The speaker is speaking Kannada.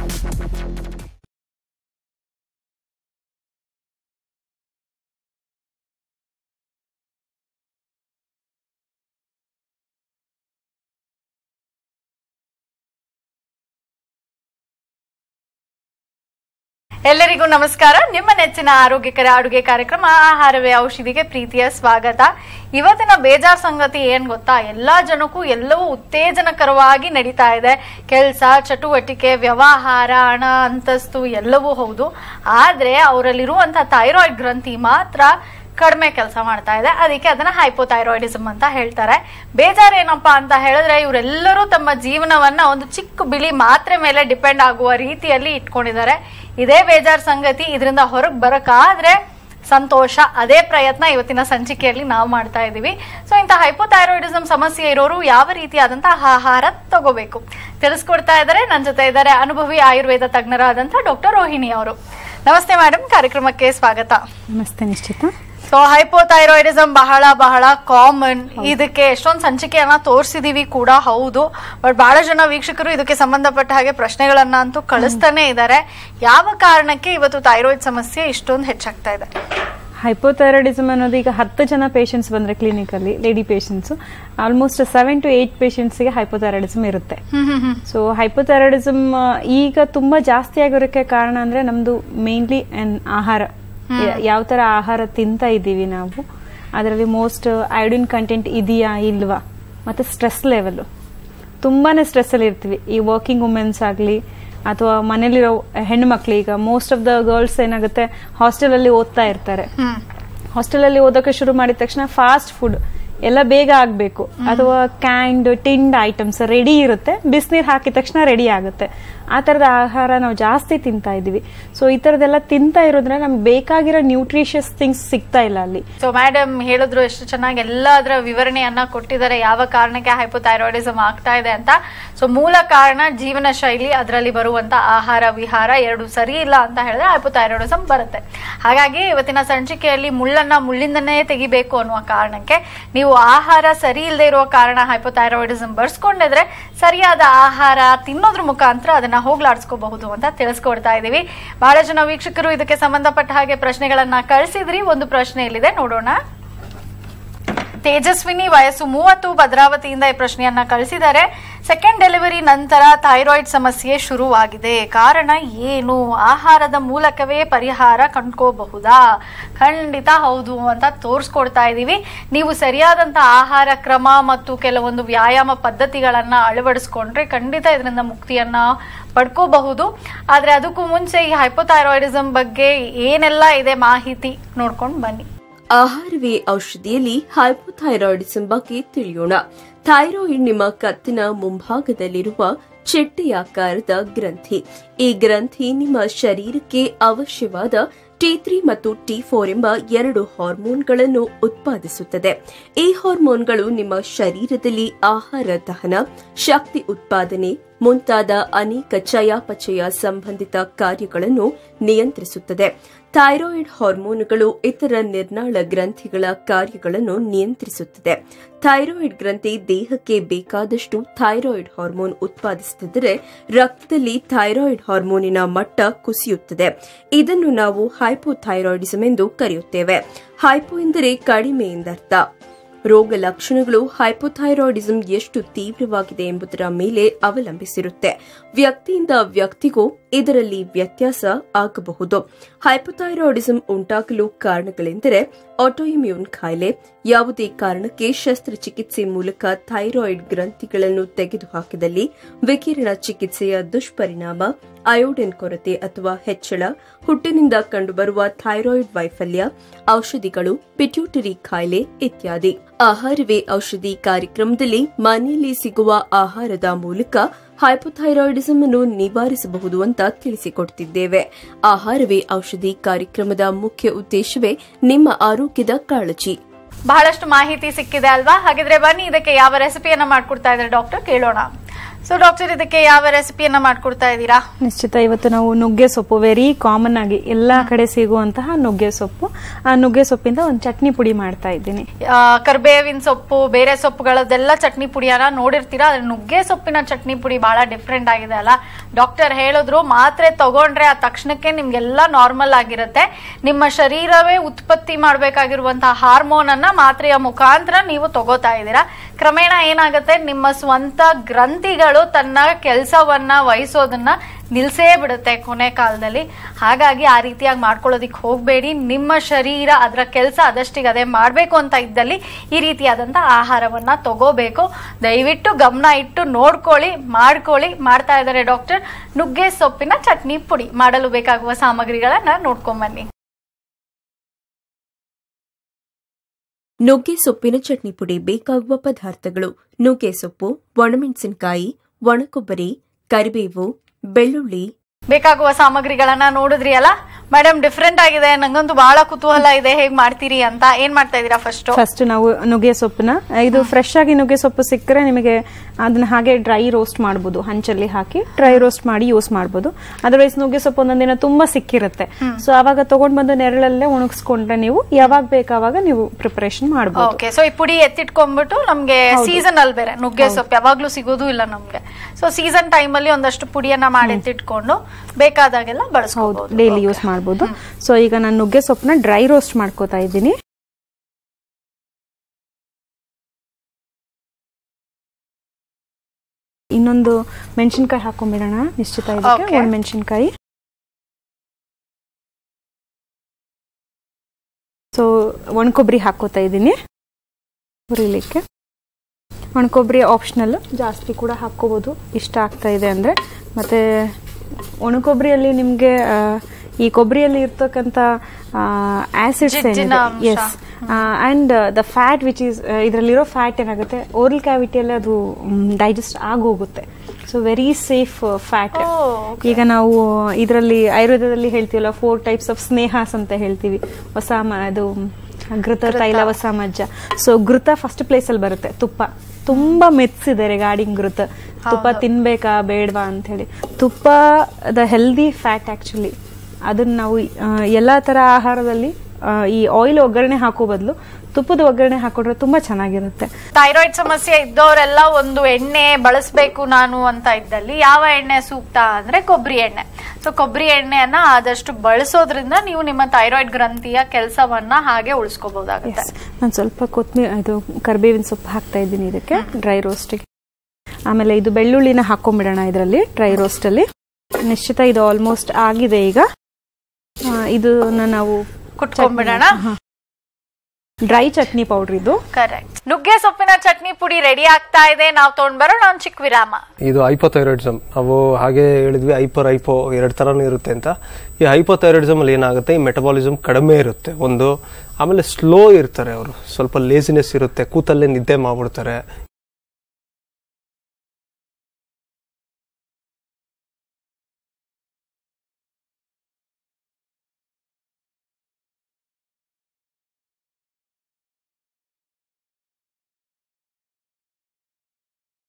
ಎಲ್ಲರಿಗೂ ನಮಸ್ಕಾರ ನಿಮ್ಮ ನೆಚ್ಚಿನ ಆರೋಗ್ಯಕರ ಅಡುಗೆ ಕಾರ್ಯಕ್ರಮ ಆಹಾರವೇ ಔಷಧಿಗೆ ಪ್ರೀತಿಯ ಸ್ವಾಗತ ಇವತ್ತಿನ ಬೇಜಾರ್ ಸಂಗತಿ ಏನ್ ಗೊತ್ತಾ ಎಲ್ಲಾ ಜನಕ್ಕೂ ಎಲ್ಲವೂ ಉತ್ತೇಜನಕರವಾಗಿ ನಡೀತಾ ಇದೆ ಕೆಲಸ ಚಟುವಟಿಕೆ ವ್ಯವಹಾರ ಹಣ ಅಂತಸ್ತು ಎಲ್ಲವೂ ಹೌದು ಆದ್ರೆ ಅವರಲ್ಲಿರುವಂತಹ ಥೈರಾಯ್ಡ್ ಗ್ರಂಥಿ ಮಾತ್ರ ಕಡಿಮೆ ಕೆಲಸ ಮಾಡ್ತಾ ಇದೆ ಅದಕ್ಕೆ ಅದನ್ನ ಹೈಪೋಥೈರಾಯ್ಡಿಸಮ್ ಅಂತ ಹೇಳ್ತಾರೆ ಬೇಜಾರ್ ಏನಪ್ಪಾ ಅಂತ ಹೇಳಿದ್ರೆ ಇವರೆಲ್ಲರೂ ತಮ್ಮ ಜೀವನವನ್ನ ಒಂದು ಚಿಕ್ಕ ಬಿಳಿ ಮಾತ್ರೆ ಮೇಲೆ ಡಿಪೆಂಡ್ ಆಗುವ ರೀತಿಯಲ್ಲಿ ಇಟ್ಕೊಂಡಿದ್ದಾರೆ ಇದೇ ಬೇಜಾರ್ ಸಂಗತಿ ಇದರಿಂದ ಹೊರಗೆ ಬರಕಾದ್ರೆ ಸಂತೋಷ ಅದೇ ಪ್ರಯತ್ನ ಇವತ್ತಿನ ಸಂಚಿಕೆಯಲ್ಲಿ ನಾವು ಮಾಡ್ತಾ ಇದ್ದೀವಿ ಸೊ ಇಂಥ ಹೈಪೋಥೈರಾಯ್ಡಿಸಮ್ ಸಮಸ್ಯೆ ಇರೋರು ಯಾವ ರೀತಿಯಾದಂತಹ ಆಹಾರ ತಗೋಬೇಕು ತಿಳಿಸ್ಕೊಡ್ತಾ ಇದ್ದಾರೆ ನನ್ನ ಜೊತೆ ಇದ್ದಾರೆ ಅನುಭವಿ ಆಯುರ್ವೇದ ತಜ್ಞರಾದಂತಹ ಡಾಕ್ಟರ್ ರೋಹಿಣಿ ಅವರು ನಮಸ್ತೆ ಮೇಡಮ್ ಕಾರ್ಯಕ್ರಮಕ್ಕೆ ಸ್ವಾಗತ ನಮಸ್ತೆ ನಿಶ್ಚಿತ ಸೊ ಹೈಪೋಥೈರಾಯ್ಡಿಸಮ್ ಬಹಳ ಬಹಳ ಕಾಮನ್ ಇದಕ್ಕೆ ಎಷ್ಟೊಂದು ಸಂಚಿಕೆಯನ್ನ ತೋರಿಸಿದೀವಿ ಕೂಡ ಹೌದು ಬಟ್ ಬಹಳ ಜನ ವೀಕ್ಷಕರು ಇದಕ್ಕೆ ಸಂಬಂಧಪಟ್ಟ ಹಾಗೆ ಪ್ರಶ್ನೆಗಳನ್ನ ಅಂತೂ ಕಳಿಸ್ತಾನೆ ಇದ್ದಾರೆ ಯಾವ ಕಾರಣಕ್ಕೆ ಇವತ್ತು ಥೈರಾಯ್ಡ್ ಸಮಸ್ಯೆ ಇಷ್ಟೊಂದು ಹೆಚ್ಚಾಗ್ತಾ ಇದೆ ಹೈಪೋಥೈರಾಯ್ಡಿಸಮ್ ಅನ್ನೋದು ಈಗ ಹತ್ತು ಜನ ಪೇಷಂಟ್ಸ್ ಬಂದ್ರೆ ಕ್ಲಿನಿಕಲ್ಲಿ lady patients almost seven to eight ಪೇಷಂಟ್ಸ್ಗೆ ಹೈಪೋಥೈರಾಯ್ಡಿಸಮ್ ಇರುತ್ತೆ ಸೊ ಹೈಪೋಥೈರಾಯ್ಡಿಸಮ್ ಈಗ ತುಂಬಾ ಜಾಸ್ತಿ ಆಗಿರೋಕ್ಕೆ ಕಾರಣ ಅಂದ್ರೆ ನಮ್ದು ಮೇನ್ಲಿ ಆಹಾರ ಯಾವ ತರ ಆಹಾರ ತಿಂತ ಇದ್ದೀವಿ ನಾವು ಅದರಲ್ಲಿ ಮೋಸ್ಟ್ ಐಡಿನ್ ಕಂಟೆಂಟ್ ಇದೆಯಾ ಇಲ್ವಾ ಮತ್ತೆ ಸ್ಟ್ರೆಸ್ ಲೆವೆಲ್ ತುಂಬಾನೇ ಸ್ಟ್ರೆಸ್ ಅಲ್ಲಿ ಇರ್ತೀವಿ ಈ ವರ್ಕಿಂಗ್ ವುಮೆನ್ಸ್ ಆಗಲಿ ಅಥವಾ ಮನೇಲಿರೋ ಹೆಣ್ಣು ಮಕ್ಳು ಈಗ ಮೋಸ್ಟ್ ಆಫ್ ದ ಗರ್ಲ್ಸ್ ಏನಾಗುತ್ತೆ ಹಾಸ್ಟೆಲ್ ಅಲ್ಲಿ ಓದ್ತಾ ಇರ್ತಾರೆ ಹ್ಮ್ ಹಾಸ್ಟೆಲ್ ಅಲ್ಲಿ ಓದೋಕೆ ಶುರು ಮಾಡಿದ ತಕ್ಷಣ ಫಾಸ್ಟ್ ಫುಡ್ ಎಲ್ಲ ಬೇಗ ಆಗ್ಬೇಕು ಅಥವಾ ಕ್ಯಾಂಡ್ ಟಿಂಡ್ ಐಟಮ್ಸ್ ರೆಡಿ ಇರುತ್ತೆ ಬಿಸಿನೀರು ಹಾಕಿದ ತಕ್ಷಣ ರೆಡಿ ಆಗುತ್ತೆ ಆ ತರದ ಆಹಾರ ನಾವು ಜಾಸ್ತಿ ತಿಂತಾ ಇದೀವಿ ಸೊ ಈ ತರದೆಲ್ಲ ತಿಂತಾ ಇರೋದ್ರಿಂದ ನಮ್ಗೆ ಬೇಕಾಗಿರೋ ನ್ಯೂಟ್ರಿಷಿಯಸ್ ಥಿಂಗ್ಸ್ ಸಿಗ್ತಾ ಇಲ್ಲ ಅಲ್ಲಿ ಸೊ ಮೇಡಮ್ ಹೇಳಿದ್ರು ಎಷ್ಟು ಚೆನ್ನಾಗಿ ಎಲ್ಲದರ ವಿವರಣೆಯನ್ನ ಕೊಟ್ಟಿದ್ದಾರೆ ಯಾವ ಕಾರಣಕ್ಕೆ ಹೈಪೋಥೈರಾಯ್ಡಿಸಮ್ ಆಗ್ತಾ ಇದೆ ಅಂತ ಸೊ ಮೂಲ ಕಾರಣ ಜೀವನ ಶೈಲಿ ಅದರಲ್ಲಿ ಬರುವಂತ ಆಹಾರ ವಿಹಾರ ಎರಡು ಸರಿ ಇಲ್ಲ ಅಂತ ಹೇಳಿದ್ರೆ ಹೈಪೋಥೈರಾಯ್ಡಿಸಮ್ ಬರುತ್ತೆ ಹಾಗಾಗಿ ಇವತ್ತಿನ ಸಂಚಿಕೆಯಲ್ಲಿ ಮುಳ್ಳನ್ನ ಮುಳ್ಳಿಂದನೇ ತೆಗಿಬೇಕು ಅನ್ನುವ ಕಾರಣಕ್ಕೆ ನೀವು ಆಹಾರ ಸರಿ ಇಲ್ಲದೆ ಇರುವ ಕಾರಣ ಹೈಪೋಥೈರಾಯ್ಡಿಸಮ್ ಬರ್ಸ್ಕೊಂಡಿದ್ರೆ ಸರಿಯಾದ ಆಹಾರ ತಿನ್ನೋದ್ರ ಮುಖಾಂತರ ಅದನ್ನ ಹೋಗ್ಲಾಡ್ಸ್ಕೋಬಹುದು ಅಂತ ತಿಳಿಸ್ಕೊಡ್ತಾ ಇದೀವಿ ಬಹಳ ಜನ ವೀಕ್ಷಕರು ಇದಕ್ಕೆ ಸಂಬಂಧಪಟ್ಟ ಹಾಗೆ ಪ್ರಶ್ನೆಗಳನ್ನ ಕಳಿಸಿದ್ರಿ ಒಂದು ಪ್ರಶ್ನೆ ಇಲ್ಲಿದೆ ನೋಡೋಣ ತೇಜಸ್ವಿನಿ ವಯಸ್ಸು ಮೂವತ್ತು ಭದ್ರಾವತಿಯಿಂದ ಈ ಪ್ರಶ್ನೆಯನ್ನ ಕಳಿಸಿದ್ದಾರೆ ಸೆಕೆಂಡ್ ಡೆಲಿವರಿ ನಂತರ ಥೈರಾಯ್ಡ್ ಸಮಸ್ಯೆ ಶುರುವಾಗಿದೆ ಕಾರಣ ಏನು ಆಹಾರದ ಮೂಲಕವೇ ಪರಿಹಾರ ಕಂಡ್ಕೋಬಹುದಾ ಖಂಡಿತ ಹೌದು ಅಂತ ತೋರಿಸ್ಕೊಡ್ತಾ ಇದ್ದೀವಿ ನೀವು ಸರಿಯಾದಂತ ಆಹಾರ ಕ್ರಮ ಮತ್ತು ಕೆಲವೊಂದು ವ್ಯಾಯಾಮ ಪದ್ಧತಿಗಳನ್ನ ಅಳವಡಿಸ್ಕೊಂಡ್ರೆ ಖಂಡಿತ ಇದರಿಂದ ಮುಕ್ತಿಯನ್ನ ಪಡ್ಕೋಬಹುದು ಆದ್ರೆ ಅದಕ್ಕೂ ಮುಂಚೆ ಈ ಹೈಪೋಥೈರಾಯ್ಡಿಸಮ್ ಬಗ್ಗೆ ಏನೆಲ್ಲ ಇದೆ ಮಾಹಿತಿ ನೋಡ್ಕೊಂಡು ಬನ್ನಿ ಆಹಾರವೇ ಔಷಧಿಯಲ್ಲಿ ಹೈಪೋಥೈರಾಯ್ಡಿಸಂ ಬಗ್ಗೆ ತಿಳಿಯೋಣ ಥೈರಾಯ್ಡ್ ನಿಮ್ಮ ಕತ್ತಿನ ಮುಂಭಾಗದಲ್ಲಿರುವ ಚೆಟ್ಟೆಯಾಕಾರದ ಗ್ರಂಥಿ ಈ ಗ್ರಂಥಿ ನಿಮ್ಮ ಶರೀರಕ್ಕೆ ಅವಶ್ಯವಾದ ಟಿ ತ್ರೀ ಮತ್ತು ಟಿ ಫೋರ್ ಎಂಬ ಎರಡು ಹಾರ್ಮೋನ್ಗಳನ್ನು ಉತ್ಪಾದಿಸುತ್ತದೆ ಈ ಹಾರ್ಮೋನ್ಗಳು ನಿಮ್ಮ ಶರೀರದಲ್ಲಿ ಆಹಾರ ದಹನ ಶಕ್ತಿ ಉತ್ಪಾದನೆ ಮುಂತಾದ ಅನೇಕ ಚಯಾಪಚಯ ಸಂಬಂಧಿತ ಕಾರ್ಯಗಳನ್ನು ನಿಯಂತ್ರಿಸುತ್ತದೆ ಥೈರಾಯ್ಡ್ ಹಾರ್ಮೋನುಗಳು ಇತರ ನಿರ್ನಾಳ ಗ್ರಂಥಿಗಳ ಕಾರ್ಯಗಳನ್ನು ನಿಯಂತ್ರಿಸುತ್ತದೆ ಥೈರಾಯ್ಡ್ ಗ್ರಂಥಿ ದೇಹಕ್ಕೆ ಬೇಕಾದಷ್ಟು ಥೈರಾಯ್ಡ್ ಹಾರ್ಮೋನ್ ಉತ್ಪಾದಿಸುತ್ತಿದ್ದರೆ ರಕ್ತದಲ್ಲಿ ಥೈರಾಯ್ಡ್ ಹಾರ್ಮೋನಿನ ಮಟ್ಟ ಕುಸಿಯುತ್ತದೆ ಇದನ್ನು ನಾವು ಹೈಪೋಥೈರಾಯ್ಡಿಸಮ್ ಎಂದು ಕರೆಯುತ್ತೇವೆ ಹೈಪೋ ಎಂದರೆ ಕಡಿಮೆ ಎಂದರ್ಥ ರೋಗ ಲಕ್ಷಣಗಳು ಹೈಪೋಥೈರಾಯ್ಡಿಸಂ ಎಷ್ಟು ತೀವ್ರವಾಗಿದೆ ಎಂಬುದರ ಮೇಲೆ ಅವಲಂಬಿಸಿರುತ್ತೆ ವ್ಯಕ್ತಿಯಿಂದ ವ್ಯಕ್ತಿಗೂ ಇದರಲ್ಲಿ ವ್ಯತ್ಯಾಸ ಆಗಬಹುದು ಹೈಪೋಥೈರಾಯ್ಡಿಸಂ ಉಂಟಾಗಲು ಕಾರಣಗಳೆಂದರೆ ಆಟೋಇಮ್ಯೂನ್ ಕಾಯಿಲೆ ಯಾವುದೇ ಕಾರಣಕ್ಕೆ ಶಸ್ತ್ರಚಿಕಿತ್ಸೆ ಮೂಲಕ ಥೈರಾಯ್ಡ್ ಗ್ರಂಥಿಗಳನ್ನು ತೆಗೆದುಹಾಕಿದಲ್ಲಿ ವಿಕಿರಣ ಚಿಕಿತ್ಸೆಯ ದುಷ್ಪರಿಣಾಮ ಅಯೋಡಿನ್ ಕೊರತೆ ಅಥವಾ ಹೆಚ್ಚಳ ಹುಟ್ಟಿನಿಂದ ಕಂಡುಬರುವ ಥೈರಾಯ್ಡ್ ವೈಫಲ್ಯ ಔಷಧಿಗಳು ಪಿಟ್ಯೂಟರಿ ಕಾಯಿಲೆ ಇತ್ಯಾದಿ ಆಹಾರವೇ ಔಷಧಿ ಕಾರ್ಯಕ್ರಮದಲ್ಲಿ ಮನೆಯಲ್ಲಿ ಸಿಗುವ ಆಹಾರದ ಮೂಲಕ ಹೈಪೋಥೈರಾಯ್ಡಿಸಂ ಅನ್ನು ನಿವಾರಿಸಬಹುದು ಅಂತ ತಿಳಿಸಿಕೊಡ್ತಿದ್ದೇವೆ ಆಹಾರವೇ ಔಷಧಿ ಕಾರ್ಯಕ್ರಮದ ಮುಖ್ಯ ಉದ್ದೇಶವೇ ನಿಮ್ಮ ಆರೋಗ್ಯದ ಕಾಳಜಿ ಬಹಳಷ್ಟು ಮಾಹಿತಿ ಸಿಕ್ಕಿದೆ ಅಲ್ವಾ ಹಾಗಿದ್ರೆ ಬನ್ನಿ ಇದಕ್ಕೆ ಯಾವ ರೆಸಿಪಿಯನ್ನ ಮಾಡ್ಕೊಡ್ತಾ ಇದ್ದಾರೆ ಡಾಕ್ಟರ್ ಕೇಳೋಣ ಸೊ ಡಾಕ್ಟರ್ ಇದಕ್ಕೆ ಯಾವ ರೆಸಿಪಿಯನ್ನ ಮಾಡ್ಕೊಡ್ತಾ ಇದ್ದೀರಾ ನಿಶ್ಚಿತ ಇವತ್ತು ನಾವು ನುಗ್ಗೆ ಸೊಪ್ಪು ವೆರಿ ಕಾಮನ್ ಆಗಿ ಎಲ್ಲಾ ಕಡೆ ಸಿಗುವಂತಹ ನುಗ್ಗೆ ಸೊಪ್ಪು ಆ ನುಗ್ಗೆ ಸೊಪ್ಪಿಂದ ಒಂದು ಚಟ್ನಿ ಪುಡಿ ಮಾಡ್ತಾ ಇದ್ದೀನಿ ಆ, ಕರ್ಬೇವಿನ ಸೊಪ್ಪು ಬೇರೆ ಸೊಪ್ಪುಗಳದ್ದೆಲ್ಲ ಚಟ್ನಿ ಪುಡಿಯನ್ನ ನೋಡಿರ್ತೀರಾ ಆದ್ರೆ ನುಗ್ಗೆ ಸೊಪ್ಪಿನ ಚಟ್ನಿ ಪುಡಿ ಬಹಳ ಡಿಫ್ರೆಂಟ್ ಆಗಿದೆ ಅಲ್ಲ ಡಾಕ್ಟರ್ ಹೇಳಿದ್ರು ಮಾತ್ರೆ ತಗೊಂಡ್ರೆ ಆ ತಕ್ಷಣಕ್ಕೆ ನಿಮ್ಗೆಲ್ಲ ನಾರ್ಮಲ್ ಆಗಿರುತ್ತೆ ನಿಮ್ಮ ಶರೀರವೇ ಉತ್ಪತ್ತಿ ಮಾಡಬೇಕಾಗಿರುವಂತಹ ಹಾರ್ಮೋನ್ ಅನ್ನ ಮಾತ್ರೆಯ ಮುಖಾಂತರ ನೀವು ತಗೋತಾ ಇದ್ದೀರಾ ಕ್ರಮೇಣ ಏನಾಗುತ್ತೆ ನಿಮ್ಮ ಸ್ವಂತ ಗ್ರಂಥಿಗಳು ತನ್ನ ಕೆಲಸವನ್ನ ವಹಿಸೋದನ್ನ ನಿಲ್ಸೇ ಬಿಡುತ್ತೆ ಕೊನೆ ಕಾಲದಲ್ಲಿ ಹಾಗಾಗಿ ಆ ರೀತಿಯಾಗಿ ಮಾಡ್ಕೊಳ್ಳೋದಿಕ್ ಹೋಗಬೇಡಿ ನಿಮ್ಮ ಶರೀರ ಅದರ ಕೆಲಸ ಅದಷ್ಟಿಗೆ ಅದೇ ಮಾಡಬೇಕು ಅಂತ ಇದ್ದಲ್ಲಿ ಈ ರೀತಿಯಾದಂಥ ಆಹಾರವನ್ನ ತಗೋಬೇಕು ದಯವಿಟ್ಟು ಗಮನ ಇಟ್ಟು ನೋಡ್ಕೊಳ್ಳಿ ಮಾಡ್ಕೊಳ್ಳಿ ಮಾಡ್ತಾ ಇದ್ದಾರೆ ಡಾಕ್ಟರ್ ನುಗ್ಗೆ ಸೊಪ್ಪಿನ ಚಟ್ನಿ ಪುಡಿ ಮಾಡಲು ಬೇಕಾಗುವ ಸಾಮಗ್ರಿಗಳನ್ನ ನೋಡ್ಕೊಂಬನ್ನಿ ನುಗ್ಗೆ ಸೊಪ್ಪಿನ ಚಟ್ನಿ ಪುಡಿ ಬೇಕಾಗುವ ಪದಾರ್ಥಗಳು ನುಗ್ಗೆ ಸೊಪ್ಪು ಒಣಮೆಣಸಿನಕಾಯಿ ಒಣಕೊಬ್ಬರಿ ಕರಿಬೇವು ಬೆಳ್ಳುಳ್ಳಿ ಬೇಕಾಗುವ ಸಾಮಗ್ರಿಗಳನ್ನ ನೋಡಿದ್ರಿ ಅಲ್ಲ ಮೇಡಮ್ ಡಿಫ್ರೆಂಟ್ ಆಗಿದೆ ನಂಗಂತೂ ಬಹಳ ಕುತೂಹಲ ಇದೆ ಹೇಗ್ ಮಾಡ್ತೀರಿ ಅಂತ ಏನ್ ಮಾಡ್ತಾ ಇದೀರಾ ಫಸ್ಟ್ ಫಸ್ಟ್ ನಾವು ನುಗ್ಗೆ ಸೊಪ್ಪನ್ನ ಇದು ಫ್ರೆಶ್ ಆಗಿ ನುಗ್ಗೆ ಸೊಪ್ಪು ಸಿಕ್ಕರೆ ನಿಮಗೆ ಅದನ್ನ ಹಾಗೆ ಡ್ರೈ ರೋಸ್ಟ್ ಮಾಡ್ಬೋದು ಹಂಚಲ್ಲಿ ಹಾಕಿ ಡ್ರೈ ರೋಸ್ಟ್ ಮಾಡಿ ಯೂಸ್ ಮಾಡ್ಬೋದು ಅದರ್ವೈಸ್ ನುಗ್ಗೆ ಸೊಪ್ಪು ಒಂದೊಂದಿನ ತುಂಬಾ ಸಿಕ್ಕಿರುತ್ತೆ ಸೊ ಅವಾಗ ತಗೊಂಡ್ ಬಂದು ನೆರಳಲ್ಲೇ ಒಣಗಿಸ್ಕೊಂಡ್ರೆ ನೀವು ಯಾವಾಗ ಬೇಕಾವಾಗ ನೀವು ಪ್ರಿಪರೇಷನ್ ಮಾಡ್ಬೋದು ಓಕೆ ಸೊ ಈ ಪುಡಿ ಎತ್ತಿಟ್ಕೊಂಡ್ಬಿಟ್ಟು ನಮ್ಗೆ ಸೀಸನ್ ಅಲ್ಲಿ ಬೇರೆ ನುಗ್ಗೆ ಸೊಪ್ಪು ಯಾವಾಗ್ಲೂ ಸಿಗೋದು ಇಲ್ಲ ನಮ್ಗೆ ಸೊ ಸೀಸನ್ ಟೈಮ್ ಅಲ್ಲಿ ಒಂದಷ್ಟು ಪುಡಿಯನ್ನ ಮಾಡಿ ಎತ್ತಿಟ್ಕೊಂಡು ಬೇಕಾದಾಗೆಲ್ಲ ಹೌದು ಬಳಸ್ಕೋಬಹುದು ಡೈಲಿ ಯೂಸ್ ಮಾಡ್ಬೋದು ಸೊ ಈಗ ನಾನು ನುಗ್ಗೆ ಸೊಪ್ಪನ್ನ ಡ್ರೈ ರೋಸ್ಟ್ ಮಾಡ್ಕೋತಾ ಇದ್ದೀನಿ ಇನ್ನೊಂದು ಮೆಣಸಿನ್ಕಾಯಿ ಹಾಕೊಂಡ್ಬಿಡೋಣ ನಿಶ್ಚಿತ ಇದಕ್ಕೆ Okay. ಒಂದು ಮೆಣಸಿನ್ಕಾಯಿ ಸೊ ಒಣಕೊಬ್ಬರಿ ಹಾಕೋತಾ ಇದ್ದೀನಿ ಹುರಿಲಿಕ್ಕೆ ಒಣಕೊಬ್ಬರಿ ಆಪ್ಷನಲ್ ಜಾಸ್ತಿ ಕೂಡ ಹಾಕೋಬಹುದು ಇಷ್ಟ ಆಗ್ತಾ ಇದೆ ಅಂದ್ರೆ ಮತ್ತೆ ಒಣಕೊಬ್ಬರಿಯಲ್ಲಿ ನಿಮಗೆ ಈ ಕೊಬ್ಬರಿಯಲ್ಲಿ ಇರ್ತಕ್ಕಂಥ ಆಸಿಡ್ಸ್ ಜಿಡ್ಡಿನ ಅಂಶ. Yes and the fat which is ಇದರಲ್ಲಿರೋ ಫ್ಯಾಟ್ ಏನಾಗುತ್ತೆ ಓರಲ್ ಕ್ಯಾವಿಟಿಯಲ್ಲಿ ಅದು ಡೈಜೆಸ್ಟ್ ಆಗೋಗುತ್ತೆ so very safe fat Oh, ಈಗ ನಾವು ಇದರಲ್ಲಿ ಆಯುರ್ವೇದದಲ್ಲಿ ಹೇಳ್ತೀವಲ್ಲ ಫೋರ್ ಟೈಪ್ಸ್ ಆಫ್ ಸ್ನೇಹಾಸ್ ಅಂತ ಹೇಳ್ತೀವಿ ಹೊಸ ಅದು ಘೃತ ತೈಲ ಹೊಸ ಮಜ್ಜ ಸೊ ಘೃತ ಫಸ್ಟ್ ಪ್ಲೇಸ್ ಅಲ್ಲಿ ಬರುತ್ತೆ ತುಪ್ಪ ತುಂಬಾ ಮೆತ್ಸಿದೆ ರಿಗಾರ್ಡಿಂಗ್ ಘೃತ ತುಪ್ಪ ತಿನ್ಬೇಕಾ ಬೇಡವಾ ಅಂತ ಹೇಳಿ ತುಪ್ಪ ದ ಹೆಲ್ದಿ ಫ್ಯಾಟ್ ಆಕ್ಚುಲಿ ಅದನ್ನ ನಾವು ಆ, ಎಲ್ಲಾ ತರ ಆಹಾರದಲ್ಲಿ ಆ, ಈ ಆಯಿಲ್ ಒಗ್ಗರಣೆ ಹಾಕೋ ಬದಲು ತುಪ್ಪದ ಒಗ್ಗರಣೆ ಹಾಕೊಂಡ್ರೆ ತುಂಬಾ ಚೆನ್ನಾಗಿರುತ್ತೆ ಥೈರಾಯ್ಡ್ ಸಮಸ್ಯೆ ಇದ್ದವರೆಲ್ಲ ಒಂದು ಎಣ್ಣೆ ಬಳಸಬೇಕು ನಾನು ಅಂತ ಇದ್ದಲ್ಲಿ ಯಾವ ಎಣ್ಣೆ ಸೂಕ್ತ ಅಂದ್ರೆ ಕೊಬ್ಬರಿ ಎಣ್ಣೆ ಸೊ ಕೊಬ್ಬರಿ ಎಣ್ಣೆಯನ್ನ ಆದಷ್ಟು ಬಳಸೋದ್ರಿಂದ ನೀವು ನಿಮ್ಮ ಥೈರಾಯ್ಡ್ ಗ್ರಂಥಿಯ ಕೆಲಸವನ್ನ ಹಾಗೆ ಉಳಿಸ್ಕೋಬಹುದಾಗುತ್ತೆ ನಾನು ಸ್ವಲ್ಪ ಕೊತ್ತಂಬರಿ ಇದು ಕರಿಬೇವಿನ ಸೊಪ್ಪು ಹಾಕ್ತಾ ಇದ್ದೀನಿ ಇದಕ್ಕೆ ಡ್ರೈ ರೋಸ್ಟಿಗೆ ಆಮೇಲೆ ಇದು ಬೆಳ್ಳುಳ್ಳಿನ ಹಾಕೊಂಡ್ಬಿಡೋಣ ಇದರಲ್ಲಿ ಡ್ರೈ ರೋಸ್ಟಲ್ಲಿ ನಿಶ್ಚಿತ ಇದು ಆಲ್ಮೋಸ್ಟ್ ಆಗಿದೆ ಈಗ ಆ, ಇದನ್ನ ನಾವು ಕುಟ್ಕೊಂಡ್ಬಿಡೋಣ ಡ್ರೈ ಚಟ್ನಿ ಪೌಡ್ರ್ ಇದು ಕರೆಕ್ಟ್ ನುಗ್ಗೆ ಸೊಪ್ಪಿನ ಚಟ್ನಿ ಪುಡಿ ರೆಡಿ ಆಗ್ತಾ ಇದೆ ನಾವು ತಗೊಂಡ್ ಬರೋಣ ಒಂದ್ ಚಿಕ್ಕ ವಿರಾಮ ಇದು ಹೈಪೋಥೈರಾಯ್ಡಿಸಮ್ ನಾವು ಹಾಗೆ ಹೇಳಿದ್ವಿ ಹೈಪರ್ ಹೈಪೋ ಎರಡು ಥರನೂ ಇರುತ್ತೆ ಅಂತ ಈ ಹೈಪೋಥೈರಾಯ್ಡಿಸಮ್ ಅಲ್ಲಿ ಏನಾಗುತ್ತೆ ಈ ಮೆಟಬಾಲಿಸಮ್ ಕಡಿಮೆ ಇರುತ್ತೆ ಒಂದು ಆಮೇಲೆ ಸ್ಲೋ ಇರ್ತಾರೆ ಅವರು ಸ್ವಲ್ಪ ಲೇಸಿನೆಸ್ ಇರುತ್ತೆ ಕೂತಲ್ಲೇ ನಿದ್ದೆ ಮಾಡ್ಬಿಡ್ತಾರೆ